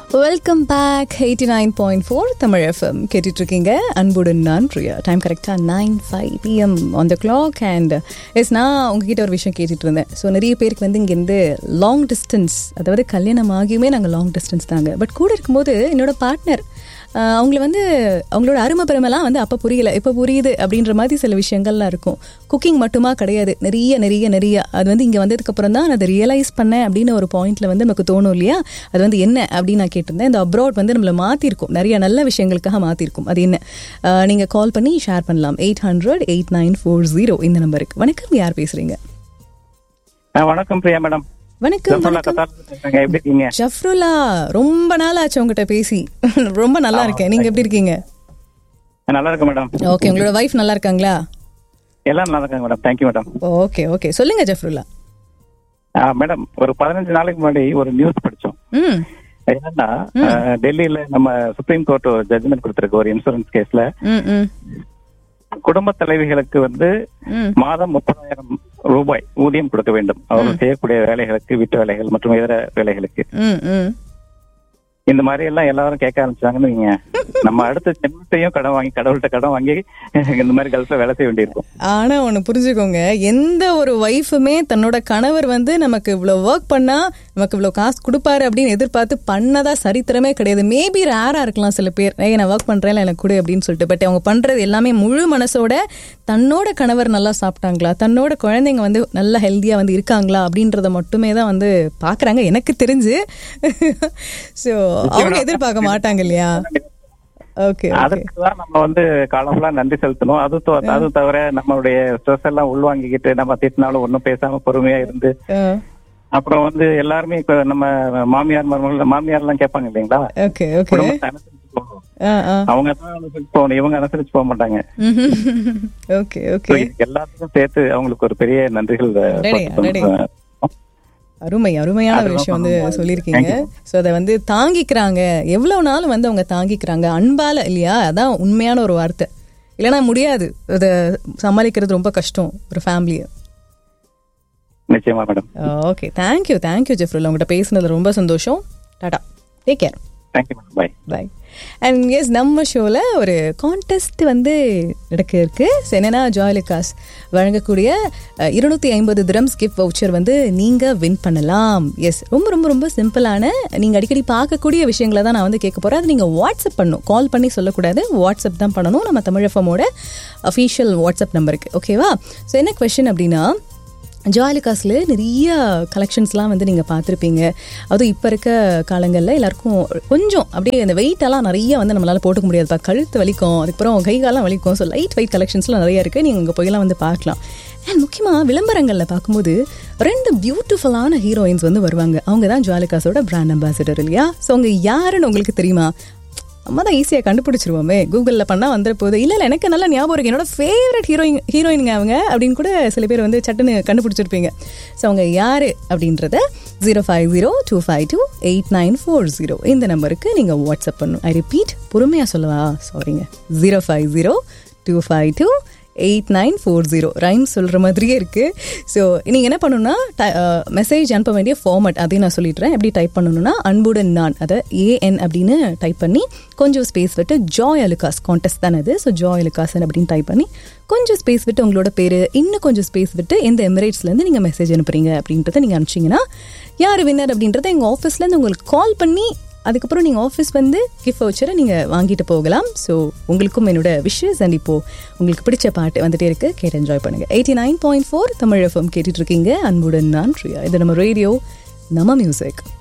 Welcome back eighty nine point four Tamil FM கேட்டுட்டு இருக்கீங்க அன்புடன் நான் பிரியா டைம் கரெக்டாக nine five PM on the clock and yes நான் உங்ககிட்ட ஒரு விஷயம் கேட்டுட்டு இருந்தேன் ஸோ நிறைய பேருக்கு வந்து இங்கேருந்து லாங் டிஸ்டன்ஸ் அதாவது கல்யாணம் ஆகியுமே நாங்கள் லாங் டிஸ்டன்ஸ் தாங்க பட் கூட இருக்கும்போது என்னோட பார்ட்னர் அவங்கள வந்து அவங்களோட அருமை பெருமைலாம் வந்து அப்போ புரியல இப்போ புரியுது அப்படின்ற மாதிரி சில விஷயங்கள்லாம் இருக்கும் குக்கிங் மட்டுமா கிடையாது நிறைய நிறைய நிறைய அது வந்து இங்கே வந்ததுக்கப்புறம் தான் நான் அதை ரியலைஸ் பண்ணேன் அப்படின்னு ஒரு பாயிண்ட்ல வந்து நமக்கு தோணும் இல்லையா அது வந்து என்ன அப்படின்னு நான் கேட்டிருந்தேன் இந்த அப்ராட் வந்து நம்மளை மாற்றிருக்கும் நிறைய நல்ல விஷயங்களுக்காக மாற்றிருக்கும் அது என்ன நீங்கள் கால் பண்ணி ஷேர் பண்ணலாம் eight hundred eight nine four zero இந்த நம்பருக்கு வணக்கம் யார் பேசுறீங்க ஆ, வணக்கம் பிரியா மேடம் வணக்கம் ஜஃபருல்லா வணக்கம் கத்தார் பேசுறேங்க. எப்படி இருக்கீங்க ஜஃப்ருல்லா ரொம்ப நாள் ஆச்சு உங்ககிட்ட பேசி ரொம்ப நல்லா இருக்கேன் நீங்க எப்படி இருக்கீங்க ஆ, நல்லா இருக்கு மேடம் ஓகே உங்களோட வைஃப் நல்லா இருக்காங்களா எல்லாம் நல்லா இருக்காங்க madam thank you madam okay okay சொல்லுங்க ஜஃப்ருல்லா ஆ, மேடம் ஒரு பதினஞ்சு நாளைக்கு முன்னாடி ஒரு நியூஸ் படிச்சோம் ம் என்னன்னா ஆ, டெல்லியில நம்ம சுப்ரீம் கோர்ட் ஒரு ஜட்ஜ்மெண்ட் கொடுத்திருக்கு ஒரு இன்சூரன்ஸ் கேஸ்ல ம் ம் குடும்ப தலைவிகளுக்கு வந்து ம் மாதம் முப்பதாயிரம் ரூபாய் ஊதியம் கொடுக்க வேண்டும் அவர்கள் செய்யக்கூடிய வேலைகளுக்கு வீட்டு வேலைகள் மற்றும் இதர வேலைகளுக்கு ம் ம் இந்த மாதிரி எல்லாம் எல்லாரும் கேட்க ஆரம்பிச்சாங்கன்னு நீங்க நம்ம அடுத்த ஜென்மத்தையும் கடன் வாங்கி கடவுள்கிட்ட கடன் வாங்கி இந்த மாதிரி கல்ஃப்ல வேலை செய்ய வேண்டியிருக்கும் ஆனா ஒண்ணு புரிஞ்சுக்கோங்க எந்த ஒரு ஒய்ஃபுமே தன்னோட கணவர் வந்து நமக்கு இவ்வளவு ஒர்க் பண்ணா நமக்கு இவ்வளவு காசு கொடுப்பாரு அப்படின்னு எதிர்பார்த்து பண்ணதா சரித்திரமே கிடையாது மேபி ரேரா இருக்கலாம் சில பேர் ஏய் நான் ஒர்க் பண்றேன் எனக்கு கொடு அப்படின்னு சொல்லிட்டு பட் அவங்க பண்றது எல்லாமே முழு மனசோட தன்னோட கணவர் நல்லா சாப்பிட்டாங்களா தன்னோட குழந்தைங்க வந்து நல்ல ஹெல்த்தியா வந்து இருக்காங்களா அப்படின்றத மட்டுமே தான் வந்து பாக்குறாங்க எனக்கு தெரிஞ்சு ஸோ அவங்க எதிர்பார்க்க மாட்டாங்க இல்லையா ஓகே ஓகே அதுக்கு தான் நம்ம வந்து காலம் ஃபுல்லா நன்றி செலுத்தணும் அது தோ- அது தவிர நம்மளுடைய ஸ்ட்ரெஸ் எல்லாம் உள்வாங்கிக்கிட்டு நம்ம திட்டினாலும் ஒண்ணும் பேசாம பொறுமையா இருந்து அப்புறம் வந்து எல்லாருமே இப்ப நம்ம மாமியார் மருமகள் மாமியார் எல்லாம் கேட்பாங்க இல்லைங்களா ஓகே ஓகே குடும்பத்தை அனுசரிச்சு போகணும் ஆ ஆ அவங்க தான் அனுசரிச்சு போகணும் இவங்க அனுசரிச்சு போக மாட்டாங்க ஓகே So, ஓகே இதுக்கு எல்லாத்துக்கும் சேர்த்து அவங்களுக்கு ஒரு பெரிய நன்றிகள் அஹ், அடடே, அடடே. சொல்லணும். அருமை அருமையான ஒரு அதுதான் விஷயம் வந்து பண்ணணும். சொல்லியிருக்கீங்க ஸோ அதை வந்து தாங்கிக்கிறாங்க எவ்வளவு நாள் வந்து அவங்க தாங்கிக்கிறாங்க அன்பால இல்லையா அதான் உண்மையான ஒரு வார்த்தை இல்லைன்னா முடியாது அதை சமாளிக்கிறது ரொம்ப கஷ்டம் ஒரு ஃபேமிலியை நிச்சயமா madam okay thank you thank you Jafrul உங்கள்கிட்ட பேசுனது ரொம்ப சந்தோஷம் டாடா take care thank you madam bye bye and yes நம்ம ஷோவில் ஒரு கான்டெஸ்ட் வந்து நடக்க இருக்கு So, என்னன்னா ஜாலிகாஸ் வழங்கக்கூடிய இருநூத்தி ஐம்பது திரம்ஸ் கிஃப்ட் வவுச்சர் வந்து நீங்கள் வின் பண்ணலாம் எஸ் ரொம்ப ரொம்ப ரொம்ப சிம்பிளான நீங்கள் அடிக்கடி பார்க்கக்கூடிய விஷயங்களை தான் நான் வந்து கேட்க போகிறேன் அது நீங்கள் வாட்ஸ்அப் பண்ணணும் கால் பண்ணி சொல்லக்கூடாது வாட்ஸ்அப் தான் பண்ணணும் நம்ம தமிழஃபமோட அஃபீஷியல் வாட்ஸ்அப் நம்பருக்கு ஓகேவா ஸோ என்ன கொஷின் அப்படின்னா ஜுவாலிகாஸில் நிறைய கலெக்ஷன்ஸ்லாம் வந்து நீங்கள் பார்த்துருப்பீங்க அதுவும் இப்போ இருக்க காலங்களில் எல்லாருக்கும் கொஞ்சம் அப்படியே அந்த வெயிட்டெல்லாம் நிறைய வந்து நம்மளால் போட்டுக்க முடியாதுப்பா கழுத்து வலிக்கும் அதுக்கப்புறம் கை காலம் வலிக்கும் ஸோ லைட் வெயிட் கலெக்ஷன்ஸ்லாம் நிறைய இருக்குது நீங்கள் இங்கே போயெல்லாம் வந்து பார்க்கலாம் அண்ட் முக்கியமாக விளம்பரங்களில் பார்க்கும்போது ரெண்டு பியூட்டிஃபுல்லான ஹீரோயின்ஸ் வந்து வருவாங்க அவங்க தான் ஜுவாலிகாஸோட பிராண்ட் அம்பாசிடர் இல்லையா ஸோ அவங்க யாருன்னு உங்களுக்கு தெரியுமா நம்ம தான் ஈஸியாக கண்டுபிடிச்சிருவோமே கூகுளில் பண்ணால் வந்துட போகுது இல்லை இல்லை எனக்கு நல்ல ஞாபகம் இருக்கு என்னோட ஃபேவரட் ஹீரோயின் ஹீரோயினுங்க அவங்க அப்படின்னு கூட சில பேர் வந்து சட்டுன்னு கண்டுபிடிச்சிருப்பீங்க ஸோ அவங்க யார் அப்படின்றத zero five zero two five two eight nine four zero இந்த நம்பருக்கு நீங்கள் வாட்ஸ்அப் பண்ணணும் ஐ ரிப்பீட் பொறுமையாக சொல்லவா சாரிங்க zero five zero two five two eight nine four zero rhyme சொல்கிற மாதிரியே இருக்குது ஸோ நீங்கள் என்ன பண்ணணும்னா மெசேஜ் அனுப்ப வேண்டிய ஃபார்மட் அதையும் நான் சொல்லிடுறேன் எப்படி டைப் பண்ணணும்னா அன்புடன் நான் அதை ஏஎன் அப்படின்னு டைப் பண்ணி கொஞ்சம் ஸ்பேஸ் விட்டு ஜாய் அலுகாஸ் கான்டெஸ்ட் தானே அது ஸோ ஜாய் அலுகாசன் அப்படின்னு டைப் பண்ணி கொஞ்சம் ஸ்பேஸ் விட்டு உங்களோட பேர் இன்னும் கொஞ்சம் ஸ்பேஸ் விட்டு எந்த எமிரேட்ஸ்லேருந்து நீங்கள் மெசேஜ் அனுப்புறீங்க அப்படின்றத நீங்கள் அனுப்பிச்சிங்கன்னா யார் வின்னர் அப்படின்றத எங்கள் ஆஃபீஸ்லேருந்து உங்களுக்கு கால் பண்ணி அதுக்கப்புறம் நீங்கள் ஆஃபீஸ் வந்து கிஃப்ட் வச்சரை நீங்கள் வாங்கிட்டு போகலாம் ஸோ உங்களுக்கும் என்னோட விஷஸ் அண்ட் இப்போ உங்களுக்கு பிடிச்ச பாட்டு வந்துட்டே இருக்கு கேட்டு என்ஜாய் பண்ணுங்க eighty nine point four Tamil FM கேட்டுட்டு இருக்கீங்க அன்புடன் நான் பிரியா இது நம்ம ரேடியோ நம்ம மியூசிக்